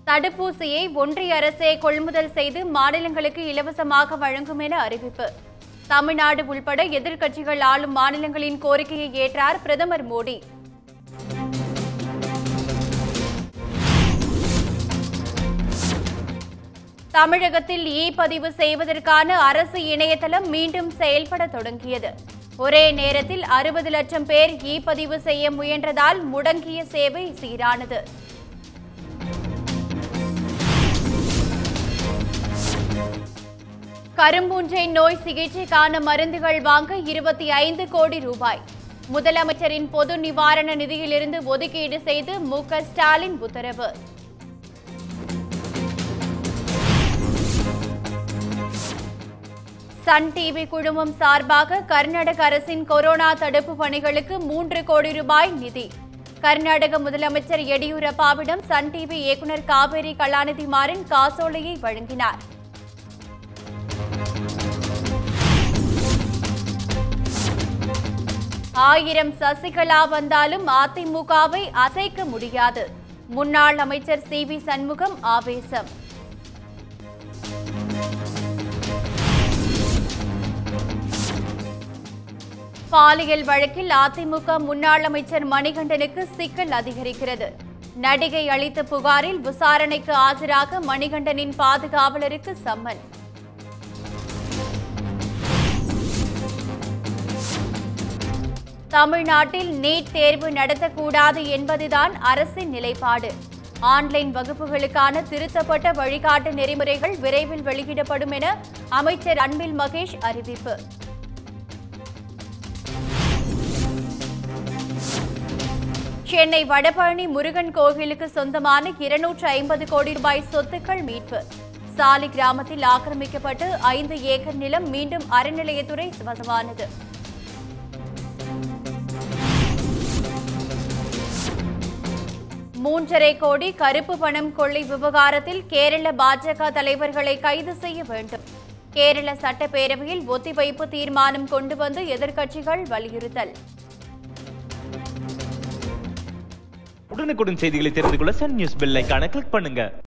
தடுப்பூசியை ஒன்றிய அரசே கொள்முதல் செய்து மாநிலங்களுக்கு இலவசமாக வழங்கும் என அறிவிப்பு தமிழ்நாடு உள்பட எதிர்க்கட்சிகள் ஆளும் மாநிலங்களின் கோரிக்கையை ஏற்றார் பிரதமர் மோடி தமிழகத்தில் இ பதிவு செய்வதற்கான அரசு இணையதளம் மீண்டும் செயல்பட தொடங்கியது ஒரே நேரத்தில் அறுபது லட்சம் பேர் இ பதிவு செய்ய முயன்றதால் முடங்கிய சேவை சீரானது கரும்பூஞ்சை நோய் சிகிச்சைக்கான மருந்துகள் வாங்க இருபத்தி ஐந்து கோடி ரூபாய் முதலமைச்சரின் பொது நிவாரண நிதியிலிருந்து ஒதுக்கீடு செய்து மு க ஸ்டாலின் உத்தரவு சன் டிவி குழுமம் சார்பாக கர்நாடக அரசின் கொரோனா தடுப்பு பணிகளுக்கு மூன்று கோடி ரூபாய் நிதி கர்நாடக முதலமைச்சர் எடியூரப்பாவிடம் சன் டிவி இயக்குநர் காவேரி கலாநிதி மாறன் காசோலையை வழங்கினார் ஆயிரம் சசிகலா வந்தாலும் அதிமுகவை அசைக்க முடியாது முன்னாள் அமைச்சர் சி வி சண்முகம் ஆவேசம் பாலியல் வழக்கில் அதிமுக முன்னாள் அமைச்சர் மணிகண்டனுக்கு சிக்கல் அதிகரிக்கிறது நடிகை அளித்த புகாரில் விசாரணைக்கு ஆஜராக மணிகண்டனின் பாதுகாவலருக்கு சம்மன் தமிழ்நாட்டில் நீட் தேர்வு நடத்தக்கூடாது என்பதுதான் அரசின் நிலைப்பாடு ஆன்லைன் வகுப்புகளுக்கான திருத்தப்பட்ட வழிகாட்டு நெறிமுறைகள் விரைவில் வெளியிடப்படும் என அமைச்சர் அன்பில் மகேஷ் அறிவிப்பு சென்னை வடபழனி முருகன் கோவிலுக்கு சொந்தமான இருநூற்று ஐம்பது கோடி ரூபாய் சொத்துக்கள் மீட்பு சாலி கிராமத்தில் ஆக்கிரமிக்கப்பட்டு ஐந்து ஏக்கர் நிலம் மீண்டும் அறநிலையத்துறை வசமானது மூன்றரை கோடி கருப்பு பணம் கொள்ளை விவகாரத்தில் கேரள பாஜக தலைவர்களை கைது செய்ய வேண்டும் கேரள சட்டப்பேரவையில் ஒத்திவைப்பு தீர்மானம் கொண்டு வந்து எதிர்க்கட்சிகள் வலியுறுத்தல் உடனுக்குடன் செய்திகளை தெரிந்து கொள்ள சன் நியூஸ் பெல் ஐகானை கிளிக் பண்ணுங்க